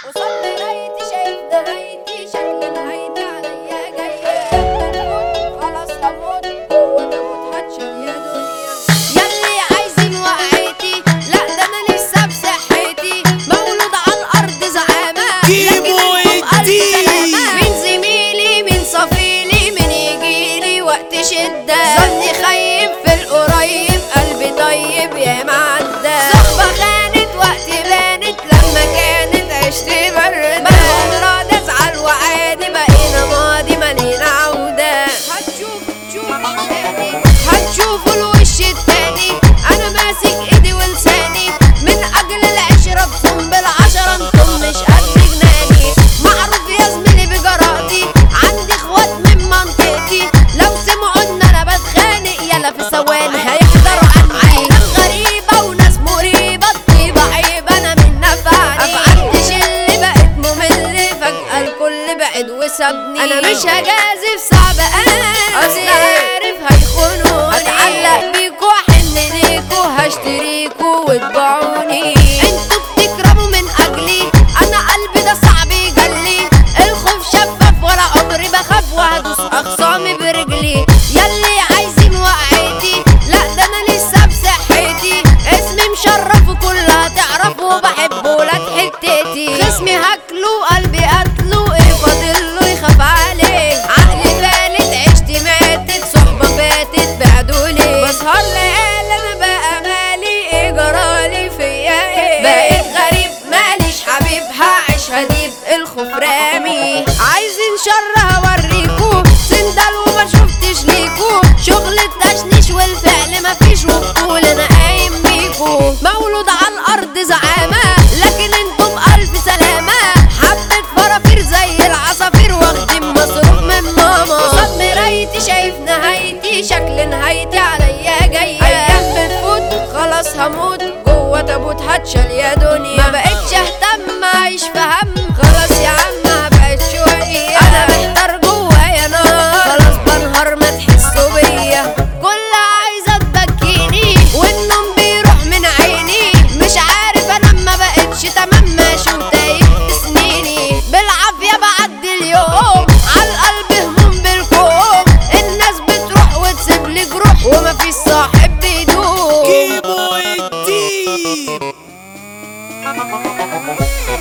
قصاد مرايتي شايف نهايتي شكل نهايتي عليا جاية بتموت خلاص هموت جوه تموت هتشال يا دنيا ياللي عايزين وقعتي لا ده انا لسه بصحتي مولود على الارض زعامة جيبوا لكن انتم ألف الدين. سلامة مين زميلي مين صفيلي مين يجيلي وقت شدة ظني خيب في القريب قلبي طيب يا معدة صحبة خانت وقت بانت لما كانت عشت بردة بقى راضي ازعل وعادي بقينا ماضي مالينا عودة هتشوف تشوف التاني هتشوفوا الوش التاني انا ماسك ايدي ولساني من اجل العشرة بصم بالعشرة انتم مش قد جناني معروف يا زميلي بجراتي عندي اخوات من منطقتي لو سمعوا ان انا بتخانق يلا في ثواني هيحضروا عني ناس غريبة وناس مريبة الطيبة عيب انا من نفعني افعلتش اللي بقت ممل فجأة الكل بعد وسابني انا مش هجازف صعب انا اصل عارف هيخونوني هتعلق بيكوا احن ليكوا هشتريكوا وتباعوني انتوا بتكرموا من اجلي انا قلبي ده صعب يجلي الخوف شفاف ولا عمري بخاف وهدوس اخصامي برجلي ياللي عايزين وقعتي لا ده انا لسه بصحتي اسمي مشرف وكلها تعرفوا بحبه ولاد حتتي خصمي هاكله قلبي قتله ايه فاضله يخاف عليه عقلي فالت عشت ماتت صحبة فاتت بعدولي بسهر ليالي انا بقى مالي ايه جرالي فيا ايه بقيت غريب ماليش حبيب هعيش هديب الخوف رامي عايزين شر هوريكو سندال وما شفتش ليكو شغل التشنيش والفعل مفيش وبطول انا قايم بيكو مولود على الارض زعامة لكن انتم الف سلامة حبة فرافير زي العصافير واخدين مصروف من ماما قصاد مرايتي شايف نهايتي شكل نهايتي عليا جاية ايام بتفوت خلاص هموت جوه تابوت هتشال يا دنيا ما بقتش اهتم اعيش في هم خلاص يا عم ما بقتش شوية انا محتار جوايا نار خلاص بنهار ما تحسوا بيا كلها عايزة تبكيني والنوم بيروح من عيني مش عارف انا ما بقتش تمام ماشي وتايه في سنيني بالعافية بعدي اليوم على القلب هموم بالكوم الناس بتروح وتسيب لي جروح ومفيش صاحب بيدوم جيبوا الدين